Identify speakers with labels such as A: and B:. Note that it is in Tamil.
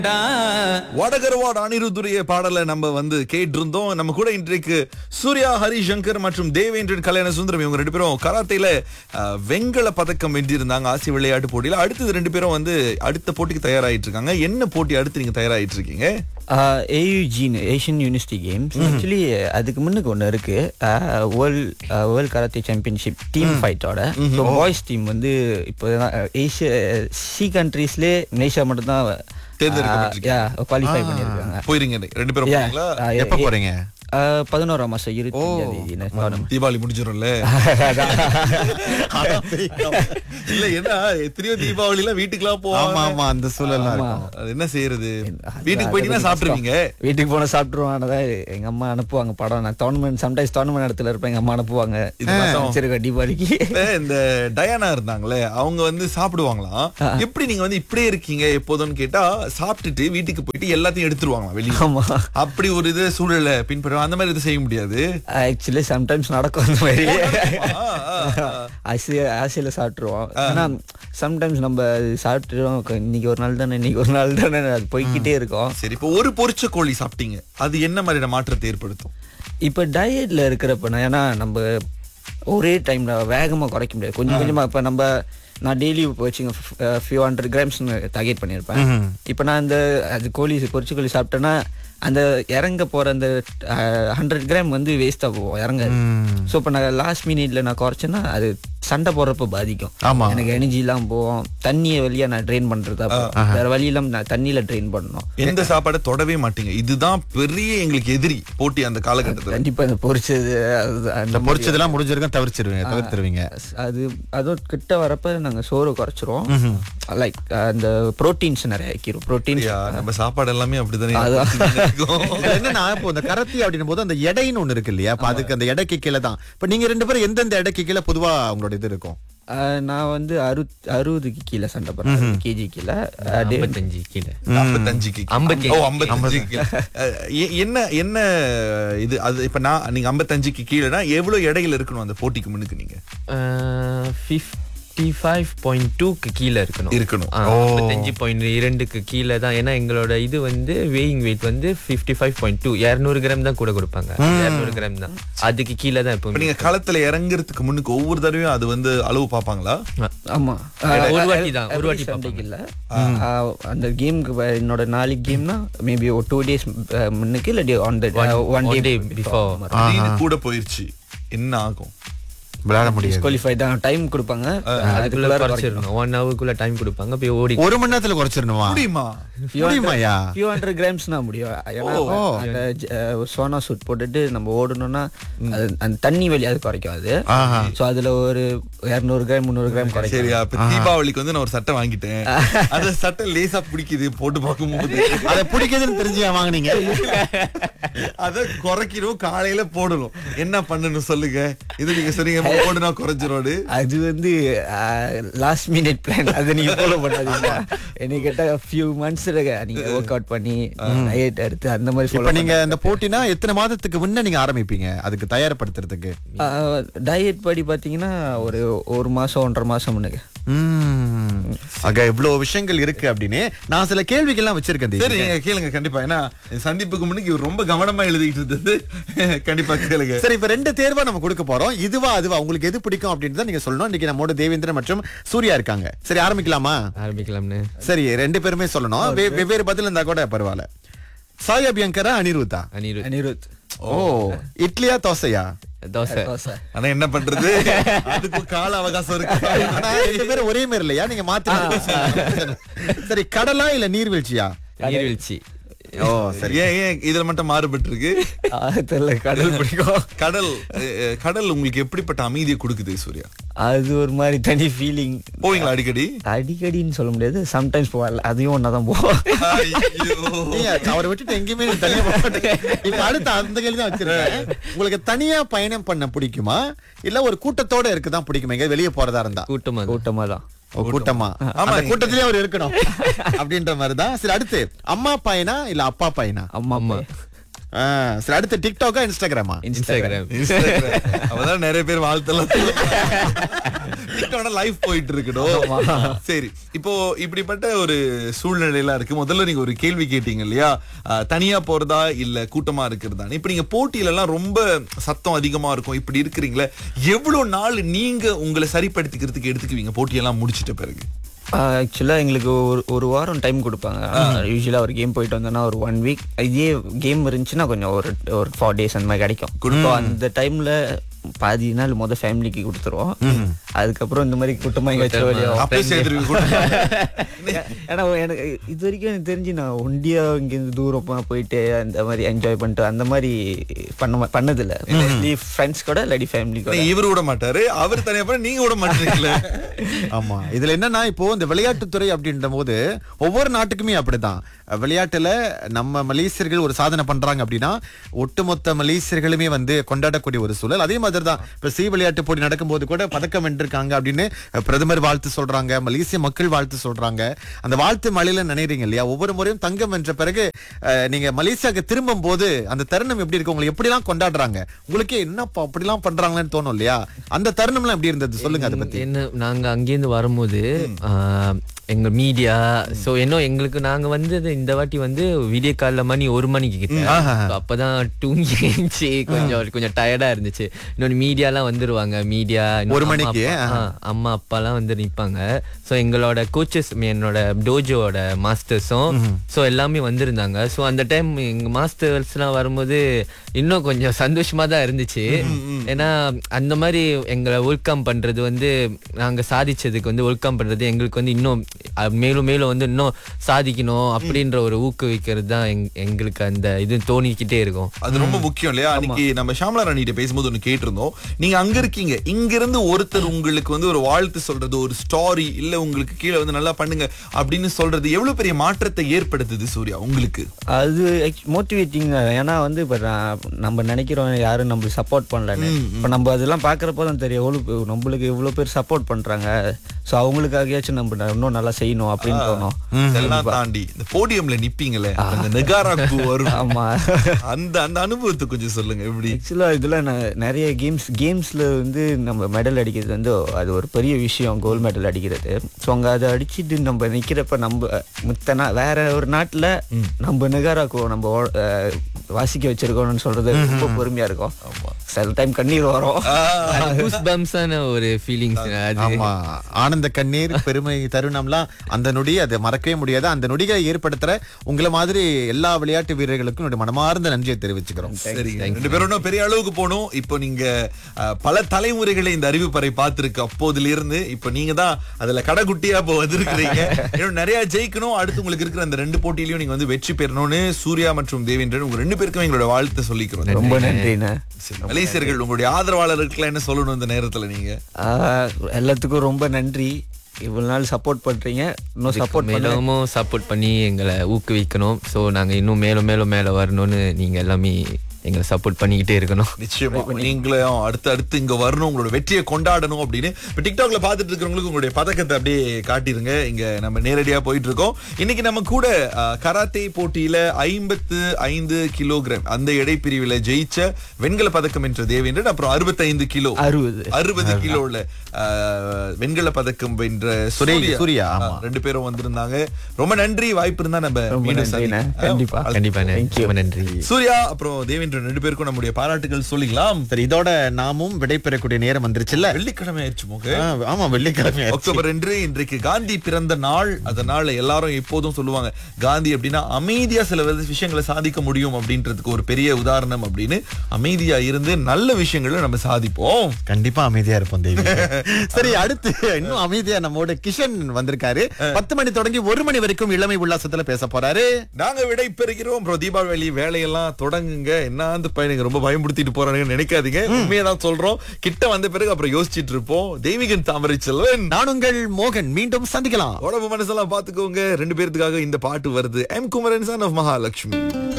A: வடகரவாட் அனிருத்துடைய பாடலை நம்ம வந்து கேட்டிருந்தோம் நம்ம கூட இன்றைக்கு சூர்யா ஹரிசங்கர் மற்றும் தேவேந்திரன் கல்யாண சுந்தரம் இவங்க ரெண்டு பேரும் கராத்தையில அஹ், வெண்கல பதக்கம் வென்றிருந்தாங்க ஆசிய விளையாட்டு போட்டியில அடுத்தது ரெண்டு பேரும் வந்து அடுத்த போட்டிக்கு தயாராயிட்டு இருக்காங்க என்ன போட்டி அடுத்து நீங்க தயாராயிட்டு இருக்கீங்க
B: ஏயுஜின்னு ஏஷியன் யூனிவர்சிட்டி கேம்ஸ் ஆக்சுவலி அதுக்கு முன்னுக்கு ஒன்று இருக்கு world world karate championship team ஃபைட்டோட ஸோ பாய்ஸ் டீம் வந்து இப்போ ஏஷியா சி கண்ட்ரீஸ்லேயே மலேசியா மட்டும்தான்
A: தேர்ந்தெடுக்கப்பட்டிருக்கீங்க.
B: குவாலிஃபை பண்ணியிருக்காங்க
A: போயிருங்க ரெண்டு பேரும்
B: Yeah.
A: போறீங்களா
B: ஆ,
C: எப்ப போறீங்க
B: ஆஹ் பதினோராம் மாசம் இருபத்தி அஞ்சாம் தேதி tournament.
A: தீபாவளி முடிஞ்சிடும்ல இல்ல ஏன்னா எத்தனையோ தீபாவளில வீட்டுக்குலாம்
C: ஆமா
A: போவாங்க
C: ஆமா அந்த சூழல்லாம் இருக்கும்
A: அது என்ன செய்யறது
B: அது-
A: வீட்டுக்கு
B: அது
A: போயிட்டீங்கன்னா
B: கொஞ்சம்
A: சாப்பிட்டுருவீங்க
B: வீட்டுக்கு போன சாப்பிட்டுருவான் அதான் எங்க அம்மா அனுப்புவாங்க படம் நான் டோர்னமெண்ட் சம்டைம்ஸ் டோர்னமெண்ட் இடத்துல இருப்பேன் எங்க அம்மா அனுப்புவாங்க
A: இது மட்டும்.
B: சரி தீபாவளிக்கு
A: இப்ப இந்த டயானா இருந்தாங்களே அவங்க வந்து சாப்பிடுவாங்களாம் எப்படி நீங்க வந்து இப்படியே இருக்கீங்க எப்போதும்னு கேட்டா சாப்பிட்டுட்டு வீட்டுக்கு போயிட்டு எல்லாத்தையும் எடுத்துருவாங்களாம் வெளியே
B: ஆமா
A: அப்படி ஒரு இது சூழலை பின்பற்ற அந்த மாதிரி இது செய்ய முடியாது
B: ஆக்சுவலி சம்டைம்ஸ் நடக்கும் அந்த மாதிரி
A: ஆ, ஆ, ஆ.
B: ஆசைய ஆசையில சாப்பிட்டுருவோம் ஏன்னா சம்டைம்ஸ் நம்ம சாப்பிட்டுருவோம் இன்னைக்கு ஒரு நாள் தானே இன்னைக்கு ஒரு நாள் தானே அது போய்க்கிட்டே இருக்கும்
A: சரி இப்போ ஒரு பொரிச்ச கோழி சாப்பிட்டீங்க அது என்ன மாதிரியான மாற்றத்தை ஏற்படுத்தும்
B: இப்போ டயட்ல இருக்கிறப்ப நான் ஏன்னா நம்ம ஒரே டைம்ல வேகமா குறைக்க முடியாது கொஞ்சம் கொஞ்சமா இப்போ நம்ம நான் டெய்லி வச்சுங்க ஃபியூ ஹண்ட்ரட் கிராம்ஸ் டார்கெட் பண்ணியிருப்பேன் இப்போ நான் அந்த அது கோழி பொரிச்ச கோழி சாப்பிட்டேன்னா அந்த இறங்க போற அந்த ஹண்ட்ரட் கிராம் வந்து வேஸ்ட்டாக போகும் இறங்காது ஸோ இப்போ நான் லாஸ்ட் மினிட்ல நான் குறைச்சேன்னா அது சண்டை போடுறப்ப பாதிக்கும்
C: ஆமா.
B: எனக்கு எனர்ஜி எல்லாம் போகும் தண்ணியை வழியா நான் ட்ரெயின் பண்றதா போகும். வேற வழி இல்லாம நான் தண்ணியில ட்ரெயின் பண்ணணும்
A: எந்த சாப்பாடை தொடவே மாட்டீங்க இதுதான் பெரிய எங்களுக்கு எதிரி போட்டி அந்த காலகட்டத்துல
B: கண்டிப்பா இந்த பொரிச்சது அது- அந்த
C: இந்த பொரிச்சதெல்லாம் முடிஞ்சிருக்கும் தவிர்ச்சிருவீங்க தவிர்த்துருவீங்க
B: அது அதுவும் கிட்ட வரப்ப நாங்க சோறு குறைச்சிரும் லைக் அந்த புரோட்டீன்ஸ் நிறைய வைக்கிறோம் புரோட்டீன்ஸ்
A: அப்படியா? நம்ம சாப்பாடு எல்லாமே அப்படிதானே
B: அதான்.
A: இருக்கும்.
C: இதுல என்னன்னா இப்போ இந்த கரத்தி அப்படின்னும் போது அந்த எடைன்னு ஒண்ணு இருக்கு இல்லையா அப்ப அதுக்கு அந்த எடைக்கு கீழே தான் இப்ப நீங்க ரெண்டு பேரும் எந்தெந்த எடைக்கு கீழே பொதுவா உங்களோட இது இருக்கும்
B: நான் வந்து அறு அறுபதுக்கு கீழே சண்டை போடுறேன் கேஜி கீழே அஹ், டே-
D: ஐம்பத்தஞ்சு கீழே
A: ஐம்பத்தஞ்சுக்கு
D: ஐம்பத்தி-
A: ஓ, ஐம்பத்தஞ்சுக்கு கீழே. அஹ், எ- என்ன என்ன இது அது இப்ப நான் நீங்க ஐம்பத்தஞ்சுக்கு கீழேனா எவ்வளவு இடையில இருக்கணும் அந்த போட்டிக்கு முன்னுக்கு நீங்க
D: ஃபிஃப்டி ஃபைவ் பாயிண்ட் டூக்கு கீழே இருக்கணும்
A: இருக்கணும்.
D: ஆ, ஐம்பத்தஞ்சு பாயிண்ட் இரண்டுக்கு கீழே தான் ஏன்னா எங்களோட இது வந்து வேயிங் வெயிட் வந்து ஃபிஃப்டி ஃபைவ் பாயிண்ட் டூ இரநூறு கிராம் தான் கூட கொடுப்பாங்க இரநூறு கிராம் தான் அதுக்கு கீழே தான்
A: இப்ப
D: இப்போ
A: நீங்க களத்துல இறங்குறதுக்கு முன்னுக்கு ஒவ்வொரு தடவையும் அது வந்து அளவு பாப்பாங்களா
B: ஆமா
D: ஒரு வாட்டி தான், ஒரு வாட்டி
B: சண்டைக்கு இல்ல அஹ், அந்த கேமுக்கு என்னோட நாளைக்கு கேம்னா மேபி ஒரு டூ டேஸ் முன்னுக்கு இல்ல one one
D: one
B: day
D: day before.
A: திடீர்னு கூட போயிருச்சு என்ன ஆகும்
C: விளையாட முடியாது
B: குவாலிஃபை தான் டைம் கொடுப்பாங்க
D: அதுக்குள்ள
B: அதுக்குள்ள
D: குறைச்சிடணும் ஒன் ஹவருக்குள்ள டைம் கொடுப்பாங்க போய் ஓடி
C: ஒரு மணி நேரத்துல குறைச்சிடணுமா
A: முடியுமா
C: முடியுமாயா
B: ஃபியூ ஹண்ட்ரட் கிராம்ஸ்னா முடியும் ஏன்னா அந்த ஜ- அஹ், சோனா சூட் போட்டுட்டு நம்ம ஓடணும்னா அது அந்த தண்ணி வலி அது குறைக்கும் அது
C: ஆஹா.
B: ஸோ அதுல ஒரு இரநூறு கிராம் முந்நூறு கிராம் குறைக்கும்
A: சரியா இப்ப தீபாவளிக்கு வந்து நான் ஒரு சட்டை வாங்கிட்டேன் அந்த சட்டை லேசா பிடிக்குது போட்டு பார்க்கும்போது
C: அதை பிடிக்குதுன்னு தெரிஞ்சு வாங்குனீங்க
A: அத குறைக்கணும் காலையில போடணும் என்ன பண்ணணும் சொல்லுங்க இது நீங்க சொன்னீங்க போடுனா குறைஞ்சிரோடு
B: அது வந்து லாஸ்ட் மினிட் பிளான் அதை நீங்க ஃபாலோ பண்ணாதீங்க என்னை கேட்டா ஃபியூ மந்த்ஸ் நீங்க ஒர்க் அவுட் பண்ணி டயட் எடுத்து அந்த மாதிரி
C: இப்ப
B: ஃபாலோ
C: நீங்க இந்த போட்டினா எத்தனை மாதத்துக்கு முன்ன நீங்க ஆரம்பிப்பீங்க அதுக்கு தயார்படுத்துறதுக்கு
B: டயட் படி பாத்தீங்கன்னா ஒரு ஒரு மாசம் ஒன்றரை மாசம் முன்னுக்கு
C: ம். ஆக இவ்வளவு விஷயங்கள் இருக்கு அப்படின்னு நான் சில கேள்விகள்லாம் வச்சிருக்கேன்
A: சரி
C: தேவி.
A: நீங்க கேளுங்க கண்டிப்பா ஏன்னா சந்திப்புக்கு முன்னுக்கு இவர் ரொம்ப கவனமா எழுதிட்டு இருந்தது கண்டிப்பா கேளுங்க
C: சரி இப்ப ரெண்டு தேர்வா நம்ம கொடுக்க போறோம் இதுவா அதுவா உங்களுக்கு எது பிடிக்கும் அப்படின்னு தான் நீங்க சொல்லணும் இன்னைக்கு நம்மோட தேவேந்திரன் மற்றும் சூர்யா இருக்காங்க சரி ஆரம்பிக்கலாமா
D: ஆரம்பிக்கலாம்னு
C: சரி ரெண்டு பேருமே சொல்லணும் வெ- வெவ்வேறு பதில் இருந்தா கூட பரவாயில்ல சாய் அபியங்கரா அனிருத்தா
D: அனிரு
B: அனிருத்
C: ஓ இட்லியா தோசையா
D: தோசை
B: தோசை
A: ஆனா என்ன பண்றது அதுக்கு கால அவகாசம் இருக்கு
C: ஆனா ரெண்டு பேரும் ஒரே மாதிரி இல்லையா நீங்க மாத்தி சரி கடலா இல்ல நீர்வீழ்ச்சியா
D: நீர்வீழ்ச்சி
C: ஓ சரி
A: ஏன் ஏன் இதுல மட்டும் மாறுபட்டு இருக்கு
B: ஆ, தெரியல கடல் பிடிக்கும்
A: கடல் அஹ், அஹ், கடல் உங்களுக்கு எப்படிப்பட்ட அமைதியை கொடுக்குது சூர்யா
B: அது ஒரு மாதிரி தனி ஃபீலிங்
A: போவீங்களா அடிக்கடி
B: அடிக்கடின்னு சொல்ல முடியாது சம்டைம்ஸ் போகல அதையும் ஒன்னா தான் போவோம்
A: ஐயோ.
C: நீங்க அவரை விட்டுட்டு எங்கேயுமே நீங்க தனியா போக மாட்டீங்க. இப்ப அடுத்த அந்த கேள்வி தான் வச்சிருக்கேன் உங்களுக்கு தனியா பயணம் பண்ண பிடிக்குமா இல்ல ஒரு கூட்டத்தோட இருக்குதான் பிடிக்குமா எங்க வெளியே போறதா இருந்தா
D: கூட்டமா தான்.
B: கூட்டமா தான்
C: ஓ, கூட்டமா அந்த கூட்டத்திலேயே அவர் இருக்கணும் அப்படின்ற மாதிரிதான் சரி அடுத்து அம்மா பையனா இல்ல அப்பா பையனா
B: அம்மா அம்மா
C: ஆ, சரி அடுத்து டிக்டாக்கா இன்ஸ்டாகிராமா
D: இன்ஸ்டாகிராம்
A: Instagram. அப்பதான் நிறைய பேர் வாழ்த்தலாம் டிக்டாக்ல லைவ் போயிட்டு இருக்கணும் சரி இப்போ இப்படிப்பட்ட ஒரு சூழ்நிலையெல்லாம் இருக்கு முதல்ல நீங்க ஒரு கேள்வி கேட்டீங்க இல்லையா அஹ், தனியா போறதா இல்ல கூட்டமா இருக்கிறதா இப்ப நீங்க போட்டியில எல்லாம் ரொம்ப சத்தம் அதிகமா இருக்கும் இப்படி இருக்கிறீங்களே எவ்வளவு நாள் நீங்க உங்களை சரிப்படுத்திக்கிறதுக்கு எடுத்துக்குவீங்க போட்டியெல்லாம் முடிச்சிட்ட பிறகு
B: ஆக்சுவலாக எங்களுக்கு ஒரு ஒரு வாரம் டைம் கொடுப்பாங்க யூஸ்வலாக ஒரு கேம் போயிட்டு வந்தோன்னா ஒரு ஒன் வீக் இதே கேம் இருந்துச்சுன்னா கொஞ்சம் ஒரு ஒரு ஃபோர் டேஸ் அந்த மாதிரி கிடைக்கும் கொடுப்போம் அந்த டைமில் பாதி நாள் மொதல் ஃபேமிலிக்கு கொடுத்துருவோம் அதுக்கப்புறம் இந்த மாதிரி கூட்டமாக எங்கேயாச்சும் வெளியே
A: அப்படியே சேர்த்துருவீங்க கூட்டமா.
B: ஏன்னா எனக்கு இது வரைக்கும் எனக்கு தெரிஞ்சு நான் ஒண்டியா இங்கேருந்து தூரமா போயிட்டு அந்த மாதிரி என்ஜாய் பண்ணிட்டு அந்த மாதிரி பண்ண மா- பண்ணதில்ல ஃப்ரெண்ட்ஸ் கூட இல்லாட்டி ஃபேமிலி கூட
A: இவரு விட மாட்டாரு அவர் தனியா போய் நீங்க விட மாட்டீங்களே
C: ஆமா இதுல என்னன்னா இப்போ இந்த விளையாட்டுத்துறை அப்படின்ற போது ஒவ்வொரு நாட்டுக்குமே அப்படிதான் விளையாட்டுல நம்ம மலேசியர்கள் ஒரு சாதனை பண்றாங்க அப்படின்னா ஒட்டுமொத்த மலேசியர்களுமே வந்து கொண்டாடக்கூடிய ஒரு சூழல் அதே மாதிரி தான் இப்ப சி விளையாட்டு போட்டி நடக்கும்போது கூட பதக்கம் வென்றிருக்காங்க அப்படின்னு பிரதமர் வாழ்த்து சொல்றாங்க மலேசிய மக்கள் வாழ்த்து சொல்றாங்க அந்த வாழ்த்து மழையில நினைறீங்க இல்லையா ஒவ்வொரு முறையும் தங்கம் வென்ற பிறகு அஹ், நீங்க மலேசியாவுக்கு திரும்பும் போது அந்த தருணம் எப்படி இருக்கு உங்களுக்கு எப்படிலாம் கொண்டாடுறாங்க உங்களுக்கே என்னப்பா அப்படிலாம் பண்றாங்களேன்னு தோணும் இல்லையா அந்த தருணம்லாம் எப்படி இருந்தது சொல்லுங்க அதை பத்தி
D: என்ன நாங்க அங்கேருந்து வரும்போது ஆஹ், எங்க மீடியா சோ இன்னும் எங்களுக்கு நாங்க வந்தது இந்த வாட்டி வந்து விடிய காலைல மணி ஒரு மணிக்கு கிட்ட So அப்பதான் தூங்கி எழுந்துச்சு கொஞ்சம் கொஞ்சம் டயர்டா இருந்துச்சு இன்னொன்னு மீடியாலாம் வந்துருவாங்க மீடியா
C: ஒரு மணிக்கு,
D: அம்மா அப்பாலாம் வந்து நிப்பாங்க சோ எங்களோட கோச்சஸ் என்னோட டோஜோட மாஸ்டர்ஸும் சோ எல்லாமே வந்திருந்தாங்க சோ அந்த டைம் எங்க மாஸ்டர்ஸ்லாம் வரும்போது இன்னும் கொஞ்சம் சந்தோஷமா தான் இருந்துச்சு ஏன்னா அந்த மாதிரி எங்களை வெல்கம் பண்றது வந்து நாங்க சாதிச்சதுக்கு வந்து வெல்கம் பண்றது எங்களுக்கு வந்து இன்னும் அஹ், மேலும் மேலும் வந்து இன்னும் சாதிக்கணும் அப்படின்ற ஒரு ஊக்குவிக்கிறது தான் எங்- எங்களுக்கு அந்த இது தோணிக்கிட்டே இருக்கும்
A: அது ரொம்ப முக்கியம் இல்லையா அன்னைக்கு நம்ம ஷாமலா ராணிகிட்ட பேசும்போது ஒண்ணு கேட்டிருந்தோம் நீங்க அங்க இருக்கீங்க இங்க இருந்து ஒருத்தர் உங்களுக்கு வந்து ஒரு வாழ்த்து சொல்றது ஒரு ஸ்டாரி இல்ல உங்களுக்கு கீழே வந்து நல்லா பண்ணுங்க அப்படின்னு சொல்றது எவ்வளவு பெரிய மாற்றத்தை ஏற்படுத்துது சூர்யா உங்களுக்கு
B: அது மோட்டிவேட்டிங் ஏன்னா வந்து இப்போ நம்ம நினைக்கிறோம் யாரும் நம்மளுக்கு சப்போர்ட் பண்ணலன்னு இப்போ நம்ம அதெல்லாம் பார்க்குறப்போ தான் தெரியும் எவ்வளோ பே- நம்மளுக்கு இவ்வளோ பேர் சப்போர்ட் பண்ணுறாங்க ஸோ அவங்களுக்காகயாச்சும் நம்ம ந- இன்னும் நல்லா செய்யணும் அப்படின்னு தோணும்
A: இதெல்லாம் தாண்டி இந்த போடியம்ல நிப்பீங்களே அந்த நெகாராக்கு வரும்
B: ஆமாம்
A: அந்த அந்த அனுபவத்தை கொஞ்சம் சொல்லுங்க எப்படி
B: ஆக்சுவலாக இதில் நான் நிறைய கேம்ஸ் கேம்ஸில் வந்து நம்ம மெடல் அடிக்கிறது வந்து அது ஒரு பெரிய விஷயம் கோல்டு மெடல் அடிக்கிறது ஸோ அங்கே அதை அடிச்சுட்டு நம்ம நிற்கிறப்ப நம்ம மித்த நா வேற ஒரு நாட்டில் நம்ம நிகராக்குவோம் நம்ம ஓ- அஹ், வாசிக்க வச்சிருக்கோம்னு சொல்றது ரொம்ப பெருமையா இருக்கும் சில டைம் கண்ணீர் வரும்
D: கூஸ்பம்ஸான ஒரு ஃபீலிங்ஸ் அது
C: ஆமா ஆனந்த கண்ணீர் பெருமை தருணம்லாம் அந்த நொடி அதை மறக்கவே முடியாது அந்த நொடியை ஏற்படுத்துற உங்களை மாதிரி எல்லா விளையாட்டு வீரர்களுக்கும் என்னுடைய மனமார்ந்த நன்றியை தெரிவிச்சுக்கிறோம்
A: சரி ரெண்டு பேரும் இன்னும் பெரிய அளவுக்கு போகணும் இப்போ நீங்க அஹ், பல தலைமுறைகளை இந்த அறிவிப்பறை பார்த்திருக்கு அப்போதுல இருந்து இப்போ நீங்க தான் அதுல கடைக்குட்டியா இப்போ வந்திருக்கிறீங்க இன்னும் நிறைய ஜெயிக்கணும் அடுத்து உங்களுக்கு இருக்கிற அந்த ரெண்டு போட்டியிலையும் நீங்க வந்து வெற்றி பெறணும்னு சூர்யா மற்றும் தேவேந்திரன் உங்க ரெண்டு பேருக்கும் எங்களோட வாழ்த்து சொல்லிக்கிறோம்
B: ரொம்ப நன்றிண்ணே
A: சரி, மலேசியர்கள் உங்களுடைய ஆதரவாளர்களுக்குலாம் என்ன சொல்லணும் இந்த நேரத்துல நீங்க
B: ஆஹ், எல்லாத்துக்கும் ரொம்ப நன்றி இவ்வளவு நாள் சப்போர்ட் பண்றீங்க இன்னும் சப்போர்ட் பண்ண
D: மேலும் சப்போர்ட் பண்ணி எங்களை ஊக்குவிக்கணும் ஸோ நாங்க இன்னும் மேலும் மேலும் மேல வரணும்னு நீங்க எல்லாமே எங்களை சப்போர்ட் பண்ணிக்கிட்டே இருக்கணும்
A: நிச்சயமா நீங்களும் அடுத்து அடுத்து இங்க வரணும் உங்களோட வெற்றியை கொண்டாடணும் அப்படின்னு இப்ப டிக்டாக்ல பாத்துட்டு இருக்கிறவங்களுக்கு உங்களுடைய பதக்கத்தை அப்படியே காட்டிருங்க இங்க நம்ம நேரடியா போயிட்டு இருக்கோம் இன்னைக்கு நம்ம கூட அஹ், கராத்தே போட்டியில ஐம்பத்து ஐந்து கிலோகிராம் அந்த எடைப்பிரிவுல ஜெயிச்ச வெண்கல பதக்கம் என்ற தேவேந்திரன் அப்புறம் அறுபத்தைந்து கிலோ
B: அறுபது
A: அறுபது கிலோல அஹ், வெண்கல பதக்கம் வென்ற
C: சுரே-
A: சூர்யா.
C: சூர்யா, ஆமா.
A: அஹ், ரெண்டு பேரும் வந்திருந்தாங்க ரொம்ப நன்றி வாய்ப்பு இருந்தா நம்ம
B: ரொம்ப
A: மீண்டும்
B: நன்றிண்ணே
A: சந்திக்கலாம்.
B: கண்டிப்பா
D: கண்டிப்பா ரொம்ப நன்றி
A: சூர்யா அப்புறம் தேவேந்திரன் ரெண்டு பேருக்கும் நம்முடைய பாராட்டுகள் சொல்லிக்கலாம்
C: சரி இதோட நாமும் விடைபெறக்கூடிய நேரம் வந்துருச்சுல்ல
A: வெள்ளிக்கிழமை ஆயிடுச்சு மோக
C: ஆ, ஆமா வெள்ளிக்கிழமை ஆச்சு.
A: அக்டோபர் ரெண்டு இன்றைக்கு காந்தி பிறந்த நாள் அதனால எல்லாரும் எப்போதும் சொல்லுவாங்க காந்தி அப்படின்னா அமைதியா சில வித விஷயங்களை சாதிக்க முடியும் அப்படின்றதுக்கு ஒரு பெரிய உதாரணம் அப்படின்னு அமைதியா இருந்து நல்ல விஷயங்களை நம்ம சாதிப்போம்
C: கண்டிப்பா அமைதியா இருப்போம் தேவி சரி அடுத்து இன்னும் அமைதியா நம்மோட கிஷன் வந்திருக்காரு பத்து மணி தொடங்கி ஒரு மணி வரைக்கும் இளமை உல்லாசத்துல பேச போறாரு
A: நாங்க விடை பெறுகிறோம் அப்புறம் தீபாவளி வேலையெல்லாம் தொடங்குங்க என்ன அந்த பையனுங்க ரொம்ப பயமுறுத்திட்டு போறானுங்கன்னு நினைக்காதீங்க உண்மையை தான் சொல்றோம் கிட்ட வந்த பிறகு அப்புறம் யோசிச்சிட்டு இருப்போம் தெய்வீகன் தாமரை செல்வன்
C: நான் உங்கள் மோகன் மீண்டும் சந்திக்கலாம்
A: உடம்பு மனசெல்லாம் பாத்துக்கோங்க ரெண்டு பேர்த்துக்காக இந்த பாட்டு வருது M Kumaran son of Mahalakshmi